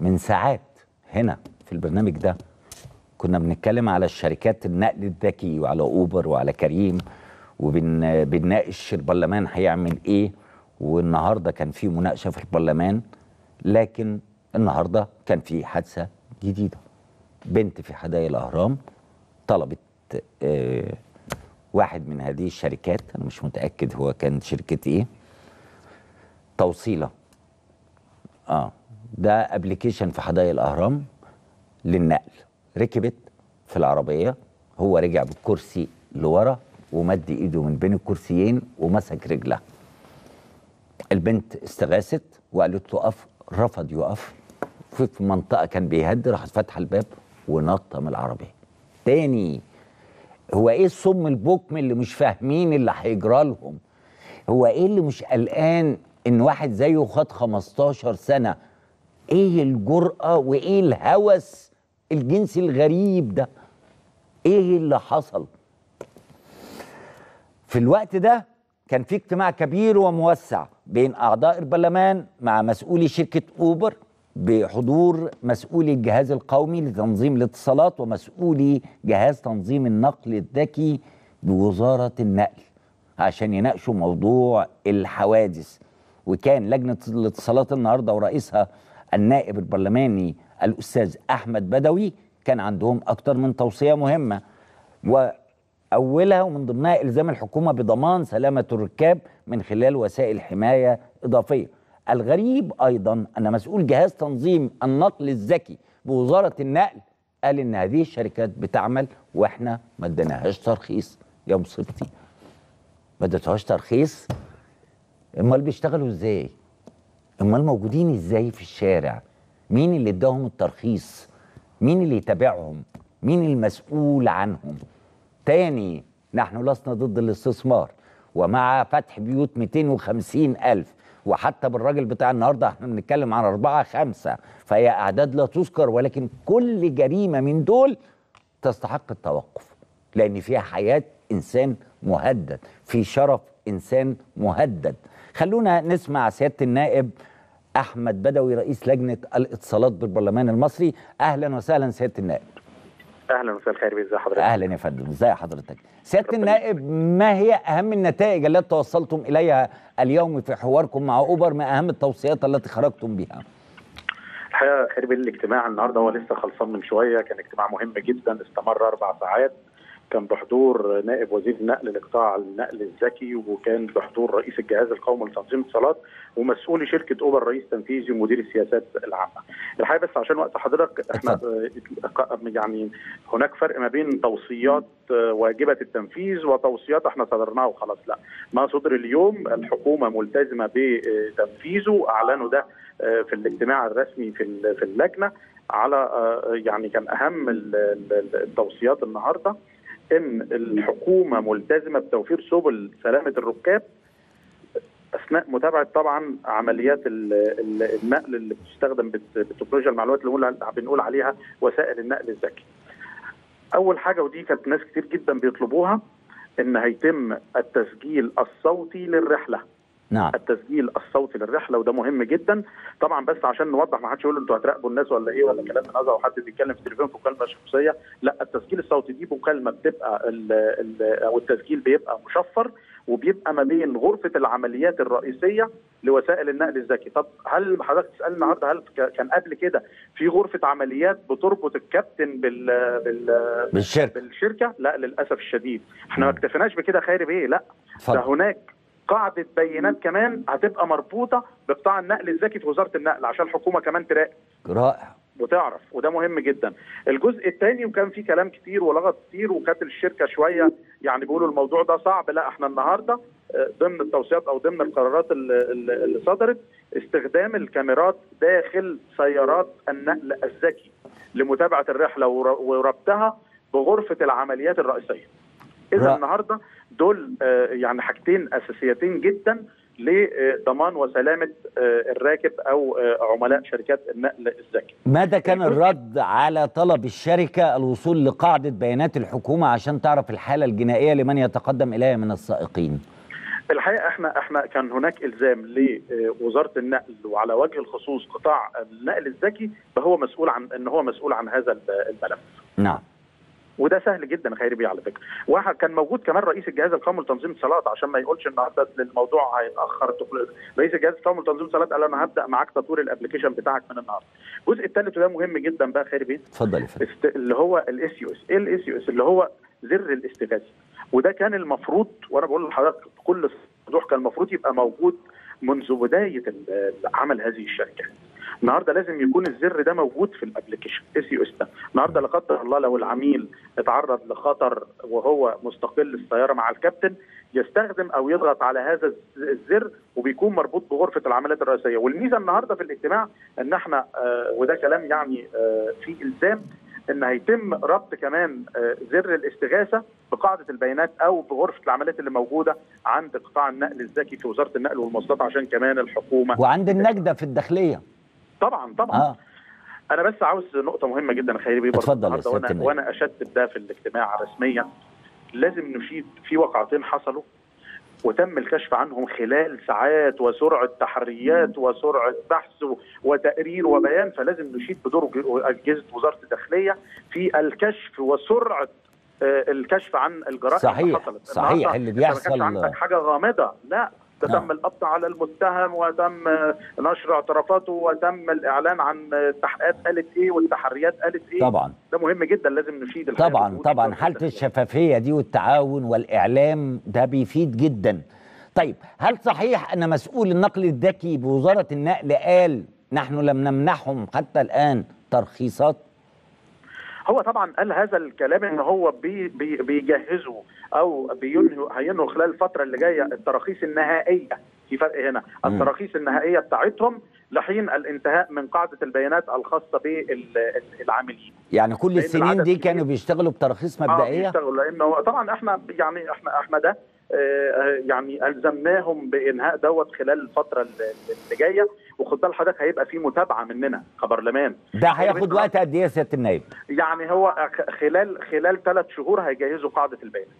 من ساعات هنا في البرنامج ده كنا بنتكلم على الشركات النقل الذكي وعلى اوبر وعلى كريم وبنناقش البرلمان هيعمل ايه والنهارده كان في مناقشه في البرلمان لكن النهارده كان في حادثه جديده بنت في حدائق الاهرام طلبت آه واحد من هذه الشركات انا مش متاكد هو كان شركه ايه توصيله اه ده ابلكيشن في حدائق الاهرام للنقل ركبت في العربيه هو رجع بالكرسي لورا ومد ايده من بين الكرسيين ومسك رجلها البنت استغاثت وقالت له اقف رفض يقف في في منطقه كان بيهدي راحت فاتحه الباب ونط من العربيه تاني هو ايه الصم البكم اللي مش فاهمين اللي هيجرى لهم هو ايه اللي مش قلقان ان واحد زيه خد 15 سنه ايه الجرأة وايه الهوس الجنسي الغريب ده ايه اللي حصل في الوقت ده كان في اجتماع كبير وموسع بين اعضاء البرلمان مع مسؤولي شركه اوبر بحضور مسؤولي الجهاز القومي لتنظيم الاتصالات ومسؤولي جهاز تنظيم النقل الذكي بوزاره النقل عشان يناقشوا موضوع الحوادث وكان لجنه الاتصالات النهارده ورئيسها النائب البرلماني الاستاذ احمد بدوي كان عندهم اكتر من توصيه مهمه واولها ومن ضمنها الزام الحكومه بضمان سلامه الركاب من خلال وسائل حمايه اضافيه الغريب ايضا ان مسؤول جهاز تنظيم النقل الذكي بوزاره النقل قال ان هذه الشركات بتعمل واحنا ما اديناهاش ترخيص يا مصيبتي ما اديتهاش ترخيص امال بيشتغلوا ازاي امال موجودين ازاي في الشارع مين اللي اداهم الترخيص مين اللي يتابعهم مين المسؤول عنهم تاني نحن لسنا ضد الاستثمار ومع فتح بيوت 250 ألف وحتى بالراجل بتاع النهارده احنا بنتكلم عن أربعة خمسة فهي أعداد لا تذكر ولكن كل جريمة من دول تستحق التوقف لأن فيها حياة إنسان مهدد في شرف إنسان مهدد خلونا نسمع سيادة النائب أحمد بدوي رئيس لجنة الاتصالات بالبرلمان المصري أهلا وسهلا سيادة النائب اهلا ومساء الخير ازي حضرتك اهلا يا فندم ازي حضرتك سياده النائب ما هي اهم النتائج التي توصلتم اليها اليوم في حواركم مع اوبر ما اهم التوصيات التي خرجتم بها الحقيقه خير الاجتماع النهارده هو لسه خلصان من شويه كان اجتماع مهم جدا استمر اربع ساعات كان بحضور نائب وزير النقل لقطاع النقل الذكي وكان بحضور رئيس الجهاز القومي لتنظيم الاتصالات ومسؤولي شركه اوبر رئيس تنفيذي ومدير السياسات العامه. الحقيقه بس عشان وقت حضرتك احنا يعني هناك فرق ما بين توصيات واجبه التنفيذ وتوصيات احنا صدرناها وخلاص لا ما صدر اليوم الحكومه ملتزمه بتنفيذه اعلنوا ده في الاجتماع الرسمي في في اللجنه على يعني كان اهم التوصيات النهارده ان الحكومه ملتزمه بتوفير سبل سلامه الركاب اثناء متابعه طبعا عمليات النقل اللي بتستخدم بتكنولوجيا المعلومات اللي بنقول عليها وسائل النقل الذكي. اول حاجه ودي كانت ناس كتير جدا بيطلبوها ان هيتم التسجيل الصوتي للرحله. نعم التسجيل الصوتي للرحله وده مهم جدا طبعا بس عشان نوضح ما حدش يقول انتوا هتراقبوا الناس ولا ايه ولا كلام من هذا او حد بيتكلم في التليفون في مكالمه شخصيه لا التسجيل الصوتي دي مكالمه بتبقى ال ال او التسجيل بيبقى مشفر وبيبقى ما بين غرفه العمليات الرئيسيه لوسائل النقل الذكي طب هل حضرتك تسالني النهارده هل كان قبل كده في غرفه عمليات بتربط الكابتن بال, بال... بالشركه بالشركه لا للاسف الشديد احنا ما اكتفيناش بكده خير بايه لا فضل. ده هناك قاعده بيانات كمان هتبقى مربوطه بقطاع النقل الذكي في وزاره النقل عشان الحكومه كمان تراقب رائع وتعرف وده مهم جدا الجزء الثاني وكان في كلام كتير ولغط كتير وكانت الشركه شويه يعني بيقولوا الموضوع ده صعب لا احنا النهارده ضمن التوصيات او ضمن القرارات اللي, اللي صدرت استخدام الكاميرات داخل سيارات النقل الذكي لمتابعه الرحله وربطها بغرفه العمليات الرئيسيه اذا النهارده دول يعني حاجتين اساسيتين جدا لضمان وسلامه الراكب او عملاء شركات النقل الذكي. ماذا كان الرد على طلب الشركه الوصول لقاعده بيانات الحكومه عشان تعرف الحاله الجنائيه لمن يتقدم اليها من السائقين؟ الحقيقه احنا احنا كان هناك الزام لوزاره النقل وعلى وجه الخصوص قطاع النقل الذكي فهو مسؤول عن ان هو مسؤول عن هذا الملف نعم وده سهل جدا خيري بيه على فكره واحد كان موجود كمان رئيس الجهاز القومي لتنظيم الصلاه عشان ما يقولش النهارده الموضوع هيتاخر رئيس الجهاز القومي لتنظيم الصلاه قال انا هبدا معاك تطوير الابلكيشن بتاعك من النهارده الجزء الثالث وده مهم جدا بقى خيري بيه اتفضل يا فندم است- اللي هو الاس يو اس ايه الاس يو اس اللي هو زر الاستغاثه وده كان المفروض وانا بقول لحضرتك بكل وضوح كان المفروض يبقى موجود منذ بدايه ال- عمل هذه الشركه النهارده لازم يكون الزر ده موجود في الابلكيشن اس يو اس ده النهارده لا قدر الله لو العميل اتعرض لخطر وهو مستقل السياره مع الكابتن يستخدم او يضغط على هذا الز- الزر وبيكون مربوط بغرفه العمليات الرئيسيه والميزه النهارده في الاجتماع ان احنا آه وده كلام يعني آه في الزام ان هيتم ربط كمان آه زر الاستغاثه بقاعده البيانات او بغرفه العمليات اللي موجوده عند قطاع النقل الذكي في وزاره النقل والمواصلات عشان كمان الحكومه وعند النجده في الداخليه طبعا طبعا اه انا بس عاوز نقطه مهمه جدا خيري بيه برضه اتفضل يا النهاردة سيادة وانا النائب. وانا اشدد ده في الاجتماع رسميا لازم نشيد في واقعتين حصلوا وتم الكشف عنهم خلال ساعات وسرعه تحريات وسرعه بحث و- وتقرير وبيان فلازم نشيد بدور ج- اجهزه وزاره الداخليه في الكشف وسرعه آه، الكشف عن الجرائم صحيح، اللي حصلت صحيح، النهاردة اللي أنت ما كانش بيحصل- عندك حاجه غامضه لا ده نعم. تم القبض على المتهم وتم آه، نشر اعترافاته وتم الاعلان عن آه، التحقيقات قالت ايه والتحريات قالت ايه طبعا ده مهم جدا لازم نشيد الحقيقة طبعا بوجود طبعا وزارة حاله الداخلية. الشفافيه دي والتعاون والاعلام ده بيفيد جدا طيب هل صحيح ان مسؤول النقل الذكي بوزاره النقل قال نحن لم نمنحهم حتى الان ترخيصات هو طبعا قال هذا الكلام ان هو بي بي بيجهزوا او بينهوا هينهوا خلال الفتره اللي جايه التراخيص النهائيه في فرق هنا مم. التراخيص النهائيه بتاعتهم لحين الانتهاء من قاعده البيانات الخاصه بالعاملين يعني كل لأن السنين العدد دي كبير. كانوا بيشتغلوا بتراخيص اه مبدئيه بيشتغلوا لانه طبعا احنا يعني احنا احنا ده آه، آه، يعني الزمناهم بانهاء دوت خلال الفتره اللي اللي جايه وخد بال حضرتك هيبقى في متابعه مننا كبرلمان ده هياخد وقت قد ايه يا سياده النائب يعني هو خ- خلال خلال ثلاث شهور هيجهزوا قاعده البيانات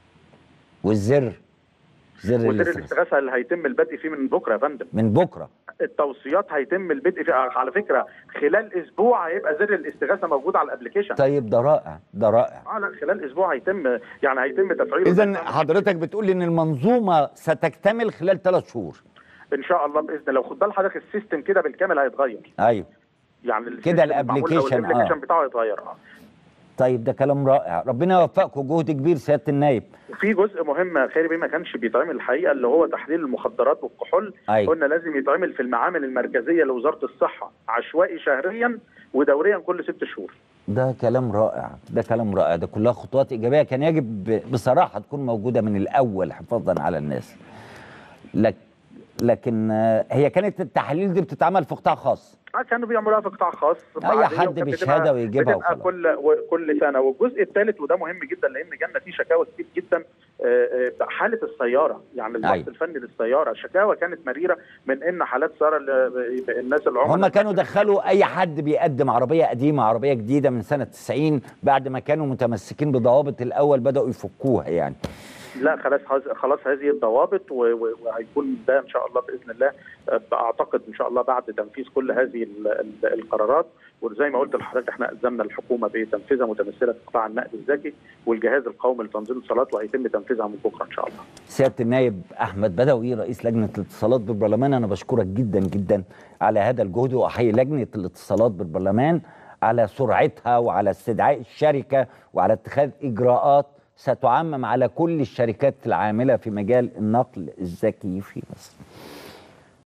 والزر زر وزير الاستغاثة. الاستغاثه اللي هيتم البدء فيه من بكره يا فندم من بكره التوصيات هيتم البدء فيه على فكره خلال اسبوع هيبقى زر الاستغاثه موجود على الابلكيشن طيب ده رائع ده رائع اه لا خلال اسبوع هيتم يعني هيتم تفعيله اذا حضرتك بتقول ان المنظومه ستكتمل خلال ثلاث شهور ان شاء الله باذن الله خد بال حضرتك السيستم كده بالكامل هيتغير ايوه يعني كده السيستم المعمول أو الابليكيشن، آه. الابليكيشن بتاعه هيتغير اه طيب ده كلام رائع ربنا يوفقكم جهد كبير سياده النائب وفي جزء مهم خيري بيه ما كانش بيتعمل الحقيقه اللي هو تحليل المخدرات والكحول أيوة. قلنا لازم يتعمل في المعامل المركزيه لوزاره الصحه عشوائي شهريا ودوريا كل ست شهور ده كلام رائع ده كلام رائع ده كلها خطوات ايجابيه كان يجب ب- بصراحه تكون موجوده من الاول حفاظا على الناس لك لكن آه، هي كانت التحاليل دي بتتعمل في قطاع خاص آه، كانوا بيعملوها في قطاع خاص أي عادية حد وكانت بشهادة بتبقى- ويجيبها بتبقى وخلاص. كل و- كل سنه والجزء الثالث وده مهم جدا لان جالنا فيه شكاوى كتير جدا آه، آه، حاله السياره يعني البحث أيوة. الفني للسياره الشكاوى كانت مريره من ان حالات سياره اللي- الناس العملاء هم كانوا دخلوا اي حد بيقدم عربيه قديمه عربيه جديده من سنه 90 بعد ما كانوا متمسكين بضوابط الاول بداوا يفكوها يعني لا خلاص هز- خلاص هذه الضوابط و- و- وهيكون ده ان شاء الله باذن الله آه، اعتقد ان شاء الله بعد تنفيذ كل هذه ال- ال- القرارات وزي ما قلت لحضرتك احنا الزمنا الحكومه بتنفيذها متمثله في قطاع النقل الذكي والجهاز القومي لتنظيم الصلاه وهيتم تنفيذها من بكره ان شاء الله. سياده النائب احمد بدوي رئيس لجنه الاتصالات بالبرلمان انا بشكرك جدا جدا على هذا الجهد واحيي لجنه الاتصالات بالبرلمان على سرعتها وعلى استدعاء الشركه وعلى اتخاذ اجراءات ستعمم على كل الشركات العامله في مجال النقل الذكي في مصر.